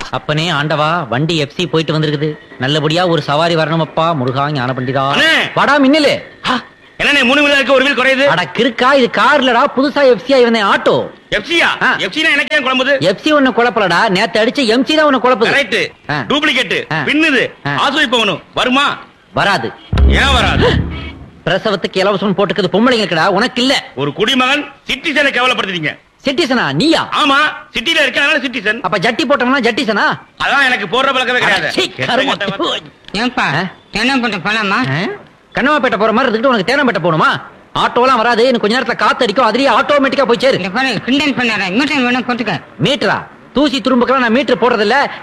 அப்பனே ஆண்டவா வண்டி எஃப்சி போயிட்டு வந்திருக்குது நல்லபடியா ஒரு சவாரி வரணுமப்பா முருகா ஞான பண்டிதா அண்ணே! வாடா மின்னலு என்ன மூணு வீலர் இருக்கு ஒரு வீல் குறையுது அட கிறுக்கா இது கார்லடா புதுசா எஃப்சியா இருந்தேன் ஆட்டோ எஃப்சியா ஆ. எஃப்சினா எனக்கு ஏன் குழம்புது எஃப்சி ஒண்ணு குழப்பலடா நேத்து அடிச்ச எம்சி தான் உன்னை குழப்புது கரெக்ட் ஆ. டூப்ளிகேட் ஆ. பின்னுது ஆ. ஆசை போகணும் வருமா வராது ஏன் வராது பிரசவத்துக்கு இலவசம் போட்டுக்கிறது பொம்பளைங்களுக்குடா உனக்கு இல்ல ஒரு குடிமகன் சிட்டிசனை கேவலப்படுத்துறீங்க சிட்டிசனா நீயா ஆமா சிட்டில இருக்கனால சிட்டிசன் அப்ப ஜட்டி போட்டவனா ஜட்டிசனா அதான் எனக்கு போடுற பழக்கமே கிடையாது சீ, கெட்ட கருமம். கெட்ட வார்த்தை. ஏன்பா ஆ? என்ன பண்ண போலாமா ஆ? கண்ணமாப்பேட்டை போற மாதிரி இருந்துட்டு உனக்கு தேனம்பேட்டை போகணுமா ஆட்டோலாம் வராது இன்னும் கொஞ்ச நேரத்துல காத்து அடிக்கும் அதுலயே ஆட்டோமேட்டிக்கா போய் சேரு இந்த பாரு கிண்டல் பண்ணாத மீட்டர் வேணா போட்டுக்க மீட்டரா தூசி துரும்புக்கெல்லாம் நான் மீட்டர் போடுறது இல்ல